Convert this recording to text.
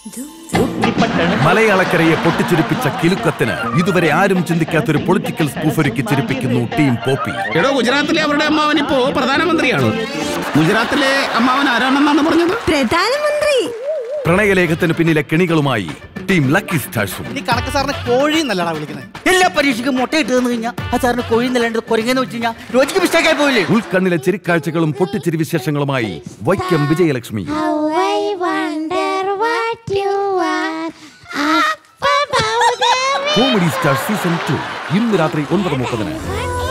മലയാളക്കരയെ പൊട്ടിച്ചിരിപ്പിച്ച കിലുക്കത്തിന് ഇതുവരെ ആരും ചിന്തിക്കാത്തൊരു പൊളിറ്റിക്കൽ സ്പൂഫൊരുക്കി ചിരിപ്പിക്കുന്നു ടീം പോപ്പി എടോ ഗുജറാത്തിലെ അവരുടെ അമ്മാവൻ ഇപ്പോ പ്രധാനമന്ത്രിയാണ് ഗുജറാത്തിലെ അമ്മാവൻ ആരാണെന്നാണ് പറഞ്ഞത് പ്രധാനമന്ത്രി പ്രണയലേഖത്തിന് പിന്നിലെ കെണികളുമായി ടീം ലക്കി സ്റ്റാർസും ഈ കണക്ക് സാറിനെ കോഴി എന്നല്ലടാ വിളിക്കുന്നത് എല്ലാ പരീക്ഷയ്ക്കും മുട്ടയിട്ട് തന്നു കഴിഞ്ഞാൽ ആ സാറിന് കോഴി എന്നല്ലാണ്ട് കൊരങ്ങെന്ന് വെച്ച് കഴിഞ്ഞാൽ ലോജിക്ക് മിസ്റ്റേക്ക് ആയി പോയില്ലേ ഉൾക്കണ്ണിലെ ചിരിക്കാഴ്ചകളും പൊട്ടിച്ചിരി വിശേഷങ്ങളുമായി Vaikom Vijayalakshmi How I wonder what you are up about the comedy star season two ഇന്ന് രാത്രി ഒൻപത് മുപ്പതിന് what